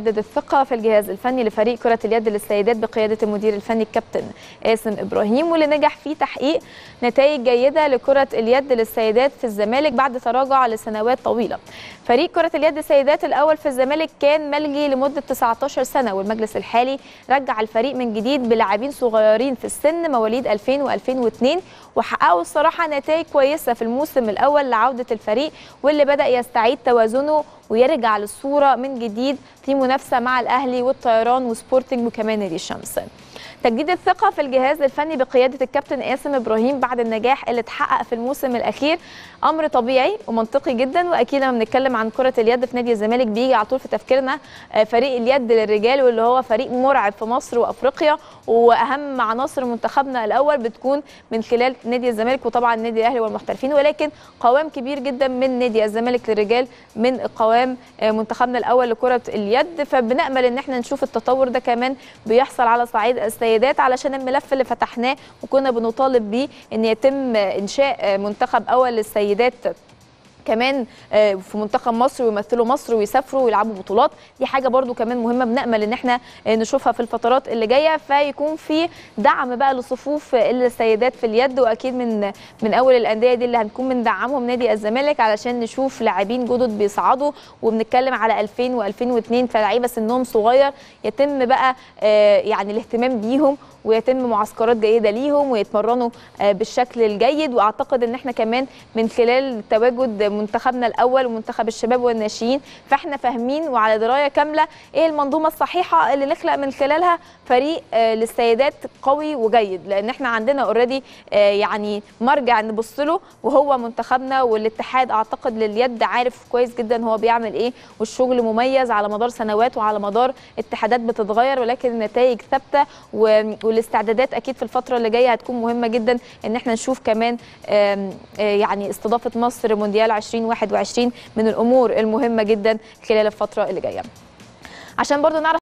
جدد الثقة في الجهاز الفني لفريق كرة اليد للسيدات بقيادة المدير الفني الكابتن قاسم إبراهيم واللي نجح في تحقيق نتائج جيدة لكرة اليد للسيدات في الزمالك بعد تراجع لسنوات طويلة. فريق كرة اليد السيدات الأول في الزمالك كان ملغي لمدة 19 سنة والمجلس الحالي رجع الفريق من جديد بلاعبين صغيرين في السن مواليد 2000 و2002 وحققوا الصراحة نتائج كويسة في الموسم الأول لعودة الفريق واللي بدأ يستعيد توازنه ويرجع للصورة من جديد في منافسة مع الأهلي والطيران وسبورتنج وكمان نادي الشمس. تجديد الثقة في الجهاز الفني بقيادة الكابتن قاسم إبراهيم بعد النجاح اللي اتحقق في الموسم الأخير أمر طبيعي ومنطقي جدا وأكيد لما بنتكلم عن كرة اليد في نادي الزمالك بيجي على طول في تفكيرنا فريق اليد للرجال واللي هو فريق مرعب في مصر وأفريقيا وأهم عناصر منتخبنا الأول بتكون من خلال نادي الزمالك وطبعا النادي الأهلي والمحترفين ولكن قوام كبير جدا من نادي الزمالك للرجال من قوام منتخبنا الأول لكرة اليد فبنأمل إن احنا نشوف التطور ده كمان بيحصل على صعيد السيدات علشان الملف اللي فتحناه وكنا بنطالب بيه ان يتم انشاء منتخب اول للسيدات كمان في منتخب مصر ويمثلوا مصر ويسافروا ويلعبوا بطولات دي حاجه برده كمان مهمه بنامل ان احنا نشوفها في الفترات اللي جايه فيكون في دعم بقى لصفوف السيدات في اليد واكيد من من اول الانديه دي اللي هنكون بندعمهم نادي الزمالك علشان نشوف لاعبين جدد بيصعدوا وبنتكلم على 2000 و2002 فلعيبه سنهم صغير يتم بقى يعني الاهتمام بيهم ويتم معسكرات جيده ليهم ويتمرنوا بالشكل الجيد واعتقد ان احنا كمان من خلال تواجد منتخبنا الاول ومنتخب الشباب والناشئين فاحنا فاهمين وعلى درايه كامله ايه المنظومه الصحيحه اللي نخلق من خلالها فريق للسيدات قوي وجيد لان احنا عندنا اوريدي يعني مرجع نبص له وهو منتخبنا والاتحاد اعتقد لليد عارف كويس جدا هو بيعمل ايه والشغل مميز على مدار سنوات وعلى مدار اتحادات بتتغير ولكن النتائج ثابته والاستعدادات اكيد في الفتره اللي جايه هتكون مهمه جدا ان احنا نشوف كمان يعني استضافه مصر مونديال 2021 من الامور المهمه جدا خلال الفتره اللي جايه عشان برضو نعرف